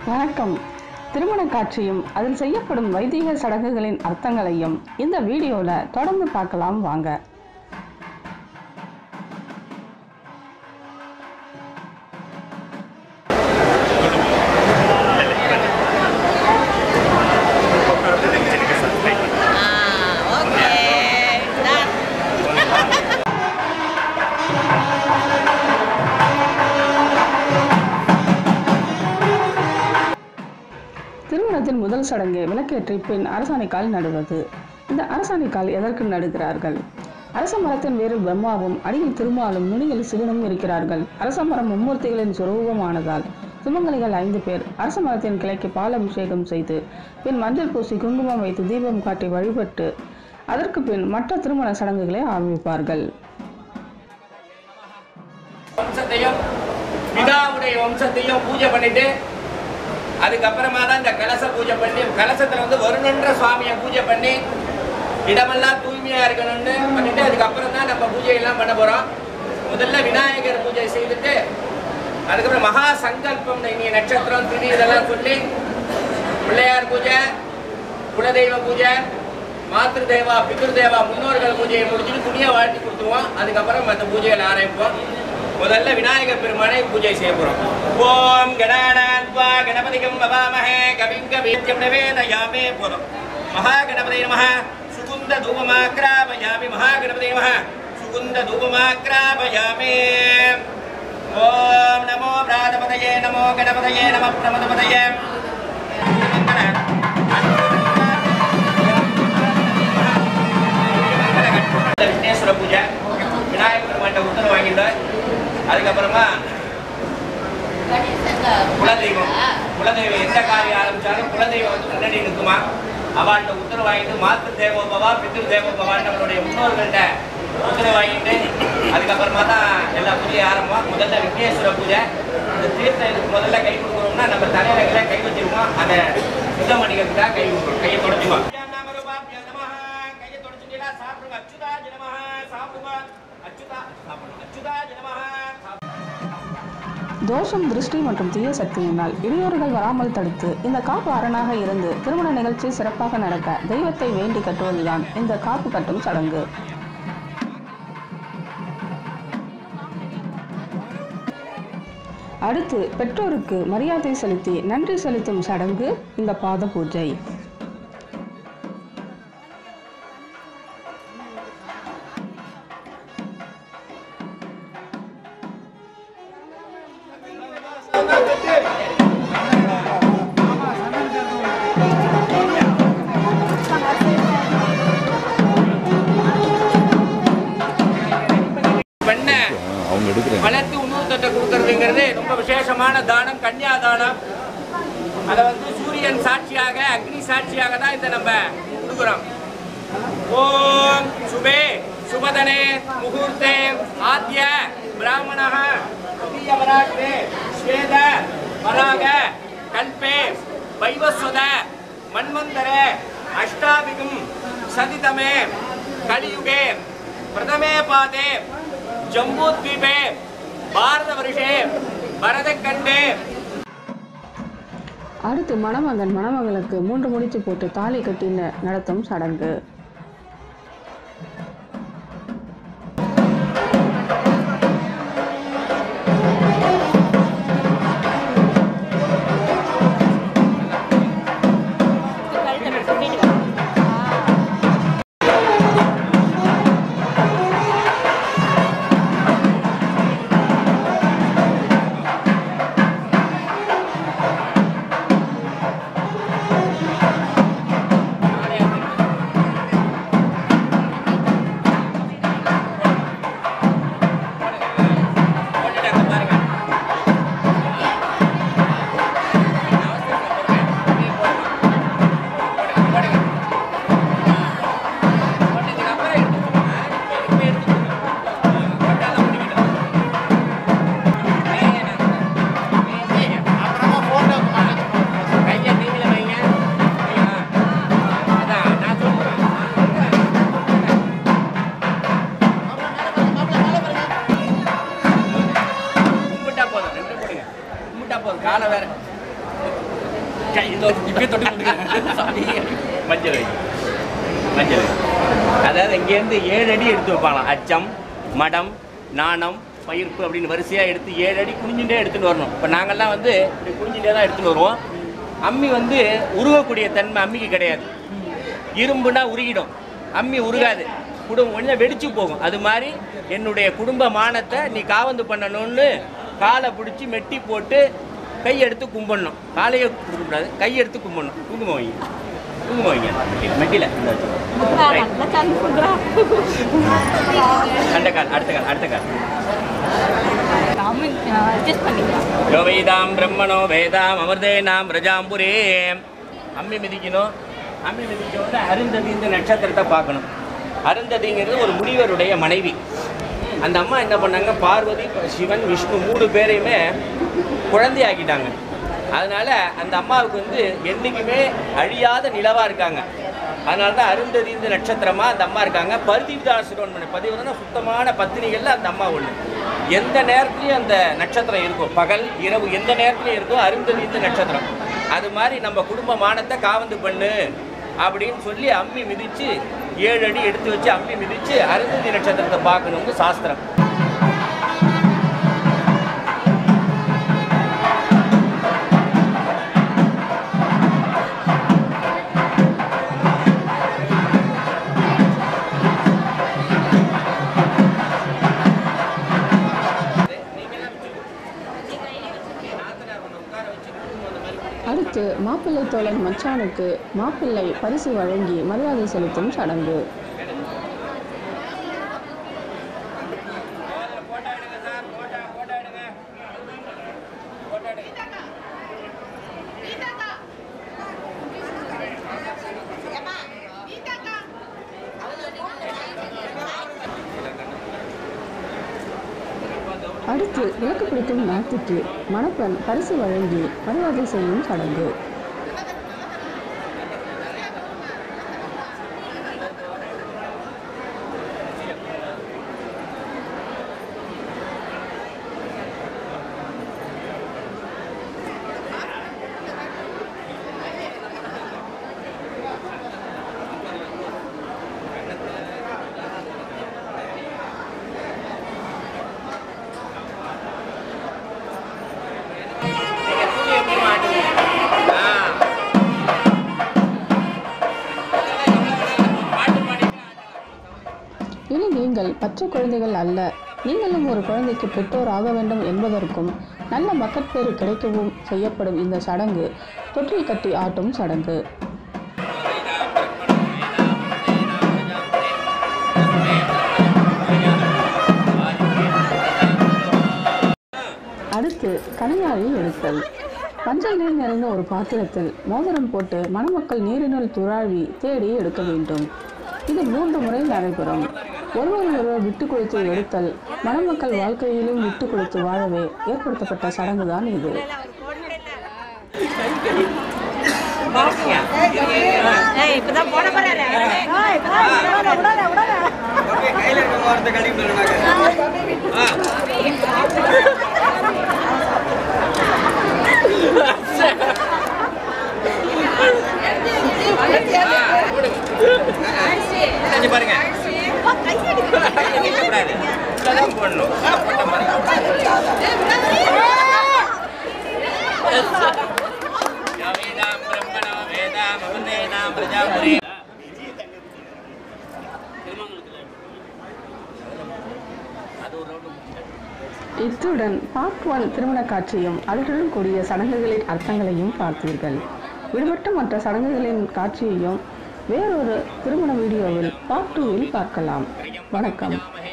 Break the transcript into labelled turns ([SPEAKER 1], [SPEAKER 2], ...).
[SPEAKER 1] வணக்கம் திருமண காட்சியும் அதில் செய்யப்படும் வைதிக சடங்குகளின் அர்த்தங்களையும் இந்த வீடியோவில் தொடர்ந்து பார்க்கலாம் வாங்க
[SPEAKER 2] Ah, okay. Done.
[SPEAKER 1] திருமணத்தின் முதல் சடங்கு விளக்கேற்றி பின் அரசாணிக்கால் நடுவது இந்த அரசாணிக்கால் எதற்கு நடுகிறார்கள் அரச மரத்தின் வேரில் பிரம்மாவும் அடியில் திருமாலும் நுனியில் சிவனும் இருக்கிறார்கள் அரச மரம் மும்மூர்த்திகளின் சுரூபமானதால் சுமங்கலிகள் ஐந்து பேர் அரச மரத்தின் கிளைக்கு பால் அபிஷேகம் செய்து பின் மஞ்சள் பூசி குங்குமம் வைத்து தீபம் காட்டி வழிபட்டு அதற்கு பின் மற்ற திருமண சடங்குகளை ஆரம்பிப்பார்கள்
[SPEAKER 3] வம்சத்தையும் பிதாவுடைய வம்சத்தையும் பூஜை பண்ணிட்டு அதுக்கப்புறமா தான் இந்த கலச பூஜை பண்ணி கலசத்துல வந்து வருணன்ற சுவாமியை பூஜை பண்ணி இடமெல்லாம் தூய்மையா இருக்கணும்னு பண்ணிட்டு அதுக்கப்புறம் தான் நம்ம பூஜை எல்லாம் பண்ண போறோம் முதல்ல விநாயகர் பூஜை செய்துட்டு அதுக்கப்புறம் மகா சங்கல்பம் இன்னைய நட்சத்திரம் திதி இதெல்லாம் சொல்லி பிள்ளையார் பூஜை குலதெய்வ பூஜை மாத்ரு தேவா பித்ரு தேவா முன்னோர்கள் பூஜையை முடிச்சுட்டு துணியை வாழ்த்தி கொடுத்துருவோம் அதுக்கப்புறம் மற்ற பூஜைகள் ஆரம்பிப்போம் முதல்ல விநாயகர் பெருமானை பூஜை செய்ய போறோம் ஓம் கணானாத்வா கணபதிகம் பவாமஹே கவிங்க வீத்தியம் நிவேதயாமே போதும் மகா கணபதி நம சுகுந்த தூபமாக்ராபயாமி மகா கணபதி நம சுகுந்த தூபமாக்ராபயாமே ஓம் நமோ பிராதபதயே நமோ கணபதயே நம பிரமதபதயே விக்னேஸ்வர பூஜை விநாயகர் பெருமாண்ட உத்தரவு வாங்கிட்டோம் அதுக்கப்புறமா குலதெய்வம் குலதெய்வம் எந்த காரியம் ஆரம்பிச்சாலும் குலதெய்வம் வந்து முன்னாடி நிற்குமா அவள்கிட்ட உத்தரவு வாங்கிட்டு மாத்திரு தேவோபவா பித்ரு தேவோபவான்னு நம்மளுடைய முன்னோர்கள்ட்ட உத்தரவு வாங்கிட்டு அதுக்கப்புறமா தான் எல்லா பூஜையும் ஆரம்பம் முதல்ல விக்னேஸ்வர பூஜை இந்த தீர்த்தம் இதுக்கு முதல்ல கை கொடுக்கணும்னா நம்ம தலையில கீழே கை வச்சிருக்கோம் அதை சுத்தம் பண்ணிக்கிறதுக்காக கை கொடுக்கணும் கையை தொடச்சுவோம் கையை தொடச்சுட்டீங்களா சாப்பிடுங்க அச்சுதா ஜனமஹ சாப்பிடுங்க அச்சுதா சாப்பிடுங்க அச்சுதா ஜனமஹ
[SPEAKER 1] தோஷம் திருஷ்டி மற்றும் தீய சக்தியினால் இடையூறுகள் வராமல் தடுத்து இந்த காப்பு அரணாக இருந்து திருமண நிகழ்ச்சி சிறப்பாக நடக்க தெய்வத்தை வேண்டி கட்டுவதுதான் இந்த காப்பு கட்டும் சடங்கு அடுத்து பெற்றோருக்கு மரியாதை செலுத்தி நன்றி செலுத்தும் சடங்கு இந்த பாத பூஜை
[SPEAKER 3] பண்ண
[SPEAKER 4] அவங்க எடுக்கிறாங்க
[SPEAKER 3] வளர்த்து இன்னொருத்தட்ட கொடுக்கறதுங்கிறது ரொம்ப விசேஷமான தானம் கன்னியா தானம் அதை வந்து சூரியன் சாட்சியாக அக்னி சாட்சியாக தான் இதை நம்ம கொடுக்குறோம் ஓம் சுபே சுபதனே முகூர்த்தே ஆத்ய பிராமணः தீயவராட்டே ஸ்வேத வராக கல்பே வைவஸ்வத மன்வந்தர அஷ்டாபிகம் சதிதமே கலியுகே பிரதமே பாதே ஜம்பூத்வீபே பாரத வருஷே பரதக்கண்டே
[SPEAKER 1] அடுத்து மணமகன் மணமகளுக்கு மூன்று முடிச்சு போட்டு தாலி கட்டின நடத்தும் சடங்கு
[SPEAKER 3] கும்பிட்டா போதும் ரெண்டு போடுங்க கும்பிட்டா போதும் காலை வேற கை- இதோ இப்பயே தொட்டு கொடுத்துக்கிறேன். சாமி. மஞ்சள் வை மஞ்சள் வை. அதாவது இங்கேருந்து ஏழு அடி எடுத்து வைப்பாங்களாம் அச்சம் மடம் நாணம் பயிர்ப்பு அப்படின்னு வரிசையாக எடுத்து ஏழு அடி குனிஞ்சுட்டே எடுத்துன்னு வரணும் இப்போ நாங்கள்லாம் வந்து இப்படி குனிஞ்சுட்டே தான் எடுத்துன்னு வருவோம் அம்மி வந்து உருகக்கூடிய தன்மை அம்மிக்கு கிடையாது இரும்புனா உருகிடும் அம்மி உருகாது குடும்பம் கொஞ்சம் வெடிச்சு போகும் அது மாதிரி என்னுடைய குடும்ப மானத்தை நீ காவந்து பண்ணணும்னு காலை பிடிச்சி மெட்டி போட்டு கை எடுத்து கும்பிடணும் காலையை கொடுக்கக்கூடாது கை எடுத்து கும்பிடணும் குங்குமம் வைங்க குங்குமம் வைங்க மெட்டியில் இந்த வச்சு. Right. அந்த கால் அடுத்த கால் அடுத்த கால்
[SPEAKER 2] அட்ஜஸ்ட் பண்ணிக்கலாம்
[SPEAKER 3] யோ வேதாம் பிரம்மணோ வேதாம் அமிர்தேனாம் பிரஜாம்புரே அம்மி மிதிக்கணும் அம்மி மிதிக்கணும்னா அருந்ததி இந்த நட்சத்திரத்தை பார்க்கணும் அருந்ததிங்கிறது ஒரு முனிவருடைய மனைவி அந்த அம்மா என்ன பண்ணாங்க பார்வதி சிவன் விஷ்ணு மூணு பேரையுமே குழந்தையாக்கிட்டாங்க அதனால அந்த அம்மாவுக்கு வந்து என்றைக்குமே அழியாத நிலவா இருக்காங்க அதனால தான் அருந்ததி இந்த நட்சத்திரமா அந்த அம்மா இருக்காங்க பரிதிதாசுரன் பதிவுனா சுத்தமான பத்தினிகள்ல அந்த அம்மா ஒன்று எந்த நேரத்துலையும் அந்த நட்சத்திரம் இருக்கும் பகல் இரவு எந்த நேரத்துலையும் இருக்கும் அருந்ததி இந்த நட்சத்திரம் அது மாதிரி நம்ம குடும்ப மானத்தை காவந்து பண்ணு அப்படின்னு சொல்லி அம்மி மிதிச்சு ஏழு அடி எடுத்து வச்சு அம்மி மிதிச்சு அருந்ததி நட்சத்திரத்தை பார்க்கணும்னு சாஸ்திரம்
[SPEAKER 1] அடுத்து மாப்பிள்ளை தோழன் மச்சானுக்கு மாப்பிள்ளை பரிசு வழங்கி மரியாதை செலுத்தும் சடங்கு
[SPEAKER 3] போட்டோ எடுங்க சார் போட்டோ போட்டோ எடுங்க போட்டோ எடுங்க
[SPEAKER 1] அடுத்து விளக்கு பிடிக்கும் நாட்டுக்கு மணப்பெண் பரிசு வழங்கி மரியாதை செய்யும் சடங்கு
[SPEAKER 3] நீங்க துணி எப்படி மாட்டுவீங்க? ஆ. பாட்டு பாடி
[SPEAKER 1] இனி நீங்கள் பச்சை குழந்தைகள் அல்ல நீங்களும் ஒரு குழந்தைக்கு பெற்றோர் ஆக வேண்டும் என்பதற்கும் நல்ல மக்கட்பேறு கிடைக்கவும் செய்யப்படும் இந்த சடங்கு தொட்டில் கட்டி ஆட்டும் சடங்கு அடுத்து கனியாழி எடுத்தல் மஞ்சள் நீர் நிறைந்த ஒரு பாத்திரத்தில் மோதிரம் போட்டு மணமக்கள் நீரினுள் துழாவி தேடி எடுக்க வேண்டும் இது மூன்று முறை நடைபெறும் ஒருவர் ஒருவர் விட்டு கொடுத்து எடுத்தல் மணமக்கள் வாழ்க்கையிலும் விட்டு கொடுத்து வாழவே ஏற்படுத்தப்பட்ட சடங்குதான் இது
[SPEAKER 2] ஏய் இப்பதான் போட போறாரு
[SPEAKER 3] செஞ்சு பாருங்க கையை நீட்டக்கூடாது. இப்படிதான் போடணும். ஆ, போட்ட மாதிரி. வேதாம் பிரம்மணோ வேதாம் அமிர்தேனாம் பிரஜாபுரி. அது ஒரு round முடிச்சிட்டேன்.
[SPEAKER 1] இத்துடன் பார்ட் ஒன் திருமண காட்சியும் அதனுடன் கூடிய சடங்குகளின் அர்த்தங்களையும் பார்த்தீர்கள் விடுபட்ட மற்ற சடங்குகளின் காட்சியையும் வேறொரு திருமண வீடியோவில் பார்ட் டூவில் பார்க்கலாம் வணக்கம்